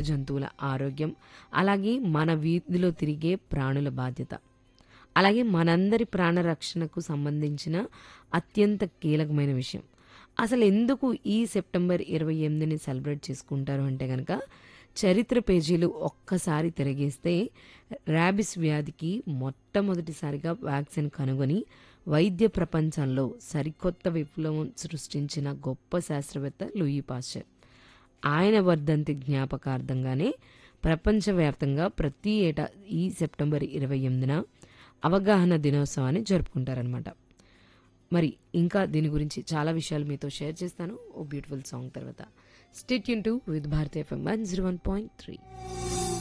జంతువుల ఆరోగ్యం అలాగే మన వీధిలో తిరిగే ప్రాణుల బాధ్యత అలాగే మనందరి ప్రాణరక్షణకు సంబంధించిన అత్యంత కీలకమైన విషయం అసలు ఎందుకు ఈ సెప్టెంబర్ ఇరవై ఎనిమిదిని సెలబ్రేట్ చేసుకుంటారు అంటే కనుక చరిత్ర పేజీలు ఒక్కసారి తిరిగేస్తే ర్యాబిస్ వ్యాధికి మొట్టమొదటిసారిగా వ్యాక్సిన్ కనుగొని వైద్య ప్రపంచంలో సరికొత్త విప్లవం సృష్టించిన గొప్ప శాస్త్రవేత్త లూయి పాశ్చర్ ఆయన వర్ధంతి జ్ఞాపకార్థంగానే ప్రపంచవ్యాప్తంగా ప్రతి ఏటా ఈ సెప్టెంబర్ ఇరవై ఎనిమిదిన అవగాహన దినోత్సవాన్ని జరుపుకుంటారనమాట మరి ఇంకా దీని గురించి చాలా విషయాలు మీతో షేర్ చేస్తాను ఓ బ్యూటిఫుల్ సాంగ్ తర్వాత స్టేట్ యూన్ to with Bharati FM one zero one point three